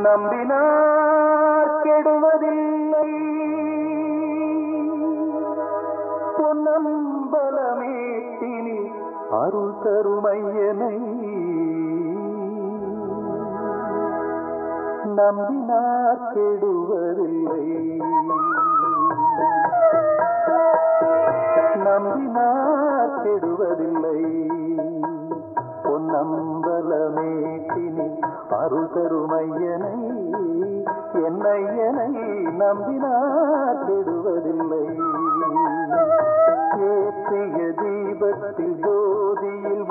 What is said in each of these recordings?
நம்பினார் கெடுவதில்லை பொன்னம்பலமேட்டினி அருள் தருமையனை நம்பினார் கெடுவதில்லை நம்பினார் கெடுவதில்லை பொன்னம்பலமேட்டினி அருள் தருமையனை என்னையனை நம்பினார் கெடுவதில்லை ஏற்றிய தீபத்தில் ஜோதியில்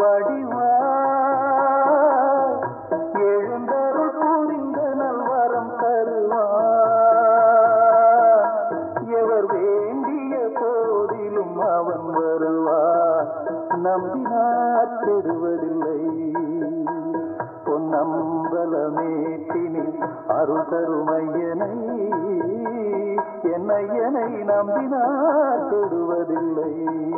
வடிவார் எழுந்தருள் புரிந்த நல்வரம் தருவார் எவர் வேண்டிய போதிலும் அவன் வருவார் நம்பினார் கெடுவதில்லை பொன்னம்பலமேட்டினில் அருள் தருமையனை என்னையனை நம்பினார் கெடுவதில்லை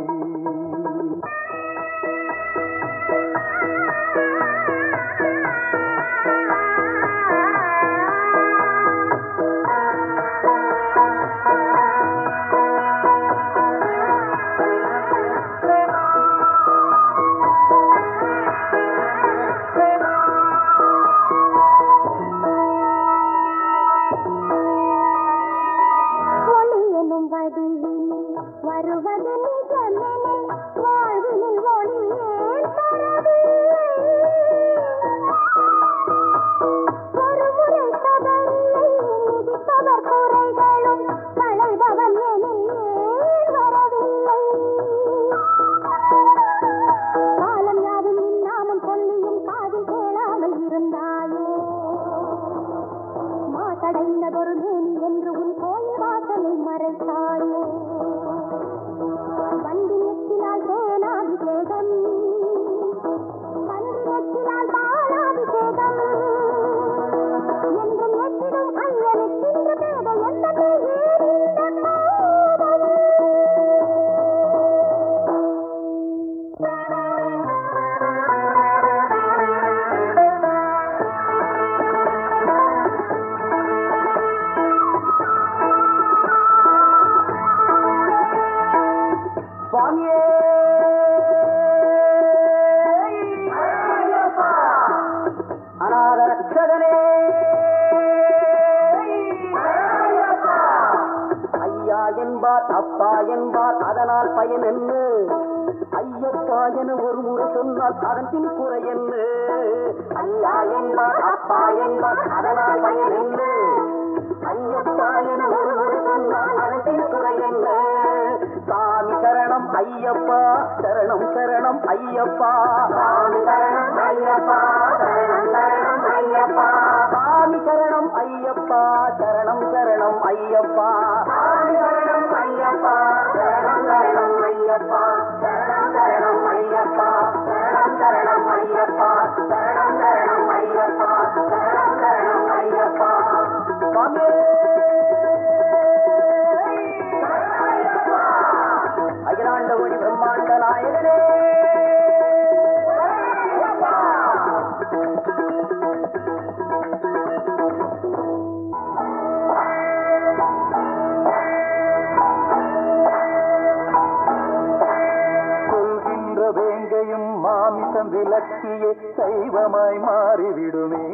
ஒளி எனும் வடிவினில் வருவது நிஜமெனில் வாழ்வினில் ஒளி ஏன் தரவில்லை ஒருமுறை தவறில்லை மிதிப்பவர் குறைகளும் களைபவன் எனில் ஏன் வரவில்லை காலம் யாவும் இன்னாமும் சொல்லியும் காதில் கேளாமல் இருந்தாயோ மாசடைந்ததொரு மேனி என்று உன் கோயில் வாசலை மறைத்தாயோ வண்டி நெற்றினால் தேனாபிஷேகம் பன்றி நெற்றினால் பாலாபிஷேகம் என்று நெற்றிடும் ஐயனுக்கின்ற பேத எண்ணமே ஏன் இந்த கோபம் சுவாமியே அநாத ரட்சகனே ஐயா என்பார் அப்பா என்பார் அதனால் பயன் என்ன ஐயப்பா என ஒரு முறை சொன்னால் அதன் பின் குறை என்ன ஐயா என்பார் அப்பா என்பார் அதனால் பயன் என்ன ஐயப்பா என ஒரு முறை சொன்னால் அதன் பின் குறை என்ன சாமி சரணம் ஐயப்பா சரணம் சரணம் ஐயப்பா சாமி சரணம் ஐயப்பா சரணம் சரணம் ஐயப்பா சாமி சரணம் ஐயப்பா சரணம் சரணம் ஐயப்பா சாமி சரணம் ஐயப்பா சரணம் சரணம் ஐயப்பா சரணம் சரணம் ஐயப்பா சரணம் சரணம் ஐயப்பா சரணம் சரணம் ஐயப்பா சரணம் சரணம் ஐயப்பா சுவாமி அகிலாண்ட ஒளி பிரம்மாண்ட நாயகனே கொள்கின்ற வேங்கையும் மாமிசம் விலக்கிய சைவமாய் மாறிவிடுமே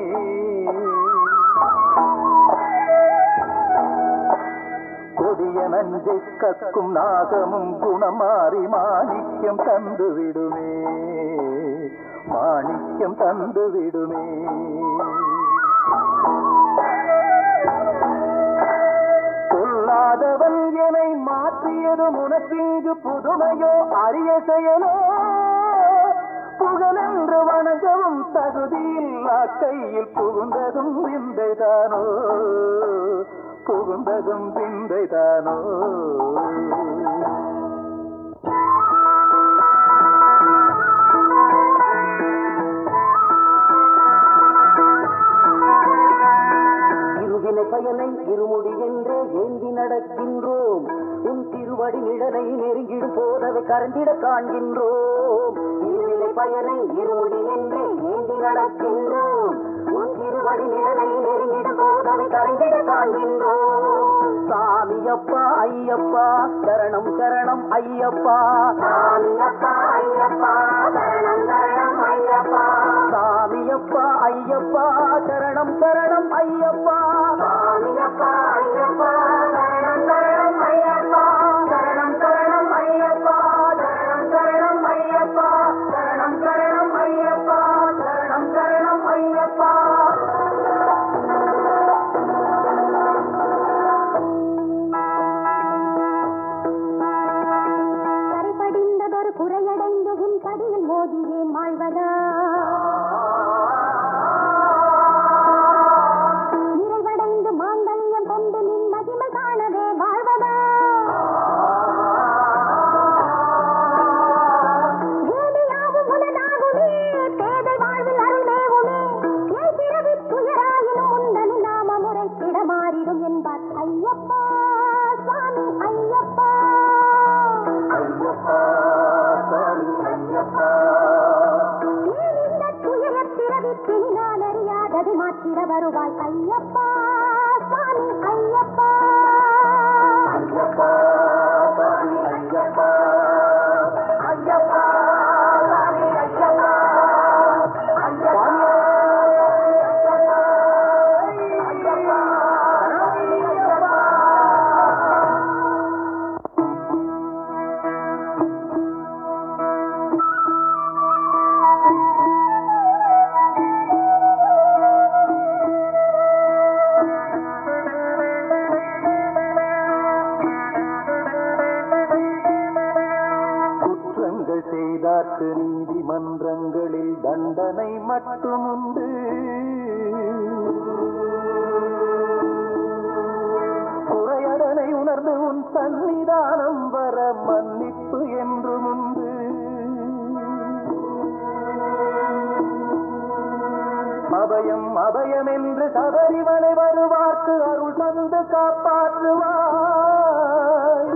கொடிய நஞ்சை கக்கும் நாகமும் குணம் மாறி மாணிக்கம் தந்து விடுமே மாணிக்கம் தந்து விடுமே கொல்லாதவன் என்னை மாற்றியதும் உனக்கிங்கு புதுமையோ அரிய செயலோ புகழென்று வணங்கவும் தகுதியில்லா கையில் புகுந்ததும் விந்தைதானோ புகுந்ததும் விந்தைதானோ இருவினை பயனை இருமுடி என்றே ஏந்தி நடக்கின்றோம் உன் திருவடி நிழலை நெருங்கிடும் போதவை கரந்திட காண்கின்றோம் இருவினை பயனை இருமுடி என்றே ஏந்தி நடக்கின்றோம் உன் திருவடி நிழலை நெருங்கிடும் அறிந்திட காண்கின்றோம் சாமியப்பா ஐயப்பா சரணம் சரணம் ஐயப்பா சாமியப்பா ஐயப்பா சரணம் சரணம் ஐயப்பா சாமியப்பா ஐயப்பா சரணம் சரணம் ஐயப்பா சாமியப்பா ஐயப்பா சரணம் சரணம் ஐயப்பா சரணம் சரணம் ஐயப்பா சரணம் சரணம் ஐயப்பா சரணம் சரணம் ஐயப்பா சரணம் சரணம் ஐயப்பா கரைபடிந்ததொரு குறையடைந்து உன் படியில் மோதியே மாழ்வதா நிறைவடைந்து மாங்கல்யம் கொண்டு நின் மகிமை காணவே வாழ்வதா பூமியாவும் உனதாகுமே பேதை வாழ்வில் அருள்மேவுமே ஏன் பிறவி துயராயினும் முந்தனின் நாம முறைத்திட மாறிடும் என்பார் ஐயப்பா சுவாமி ஐயப்பா ஐயப்பா சாமி ஐயப்பா ஏன் இந்த துயரப் பிறவிப்பினி நான் அறியாததை மாற்றிட வருவாய் ஐயப்பா சுவாமி ஐயப்பா ஐயப்பா சாமி ஐயப்பா ஐயப்பா சாமி ஐயப்பா ஐயப்பா ஐயப்பா ஐயப்பா குற்றங்கள் செய்தார்க்கு நீதிமன்றங்களில் தண்டனை மட்டுமுண்டு குறையடனை உணர்ந்து உன் சன்னிதானம் வர மன்னிப்பு என்றும் உண்டு அபயம் அபயம் என்று சபரிமலை வருவார்க்கு அருள் தந்து காப்பாற்றுவாய்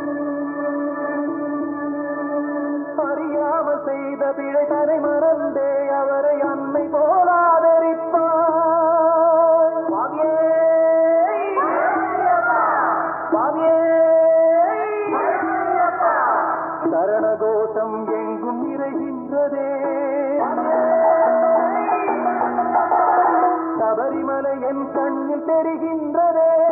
அறியாமல் செய்த பிழை தரை மறந்தே அவரை அன்னை போல ஆதரிப்பாய் சுவாமியே சுவாமியே சரணகோஷம் எங்கும் நிறைகின்றதே சபரிமலை என் கண்ணில் தெரிகின்றதே